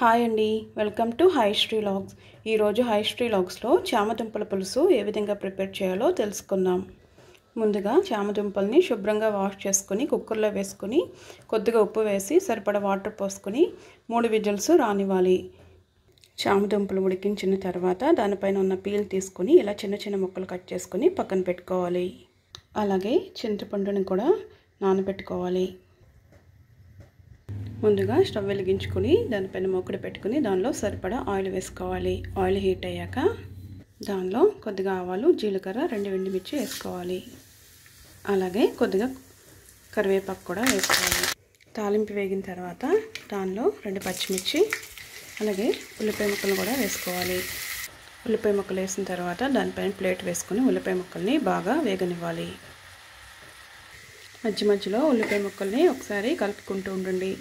hi అండి welcome to hi Stree logs ఈరోజు hi Stree లాగ్స్లో చామదుంపల పులుసు ఏ విధంగా ప్రిపేర్ చేయాలో తెలుసుకుందాం ముందుగా చామదుంపల్ని శుభ్రంగా వాష్ చేసుకుని కుక్కర్లో వేసుకుని కొద్దిగా ఉప్పు వేసి సరిపడ వాటర్ పోసుకొని మూడు విజిల్స్ రానివ్వాలి చామదుంపలు ఉడికించిన తర్వాత దానిపైన ఉన్న పీల్ తీసుకొని ఇలా చిన్న చిన్న ముక్కలు కట్ చేసుకొని పక్కన పెట్టుకోవాలి అలాగే చింతపండుని కూడా నానబెట్టుకోవాలి ముందుగా స్టవ్ వెలిగించుకొని దానిపైన మొక్కడు పెట్టుకుని దానిలో సరిపడా ఆయిల్ వేసుకోవాలి ఆయిల్ హీట్ అయ్యాక దానిలో కొద్దిగా ఆవాలు జీలకర్ర రెండు ఎండుమిర్చి వేసుకోవాలి అలాగే కొద్దిగా కరివేపాకు కూడా వేసుకోవాలి తాలింపు వేగిన తర్వాత దానిలో రెండు పచ్చిమిర్చి అలాగే ఉల్లిపాయ ముక్కలు కూడా వేసుకోవాలి ఉల్లిపాయ ముక్కలు వేసిన తర్వాత దానిపైన ప్లేట్ వేసుకొని ఉల్లిపాయ ముక్కల్ని బాగా వేగనివ్వాలి మధ్య మధ్యలో ఉల్లిపాయ ముక్కల్ని ఒకసారి కలుపుకుంటూ ఉండండి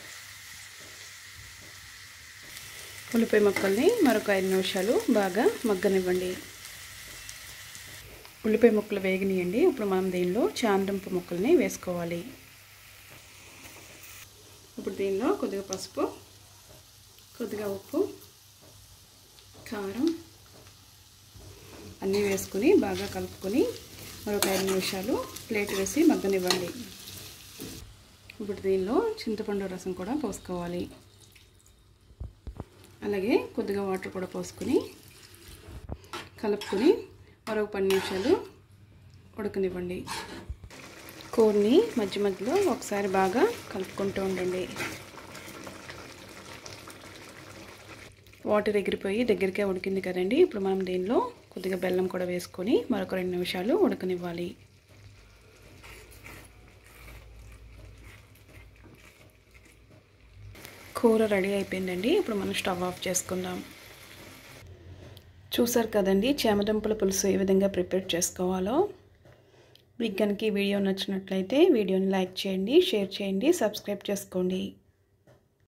ఉల్లిపాయ ముక్కల్ని మరొక ఐదు నిమిషాలు బాగా మగ్గనివ్వండి ఉల్లిపాయ ముక్కలు వేగనియండి ఇప్పుడు మనం దీనిలో చాందంపు ముక్కల్ని వేసుకోవాలి ఇప్పుడు దీనిలో కొద్దిగా పసుపు కొద్దిగా ఉప్పు కారం అన్నీ వేసుకుని బాగా కలుపుకొని మరొక ఐదు నిమిషాలు ప్లేట్ వేసి మగ్గనివ్వండి ఇప్పుడు దీనిలో చింతపండు రసం కూడా పోసుకోవాలి అలాగే కొద్దిగా వాటర్ కూడా పోసుకొని కలుపుకొని మరొక పది నిమిషాలు ఉడకనివ్వండి కూరని మధ్య మధ్యలో ఒకసారి బాగా కలుపుకుంటూ ఉండండి వాటర్ ఎగిరిపోయి దగ్గరికే ఉడికింది కదండి ఇప్పుడు మనం దీనిలో కొద్దిగా బెల్లం కూడా వేసుకొని మరొక రెండు నిమిషాలు ఉడకనివ్వాలి కూర రెడీ అయిపోయిందండి ఇప్పుడు మనం స్టవ్ ఆఫ్ చేసుకుందాం చూసారు కదండి చేమదుంపల పులుసు ఏ విధంగా ప్రిపేర్ చేసుకోవాలో మీకు కనుక ఈ వీడియో నచ్చినట్లయితే వీడియోని లైక్ చేయండి షేర్ చేయండి సబ్స్క్రైబ్ చేసుకోండి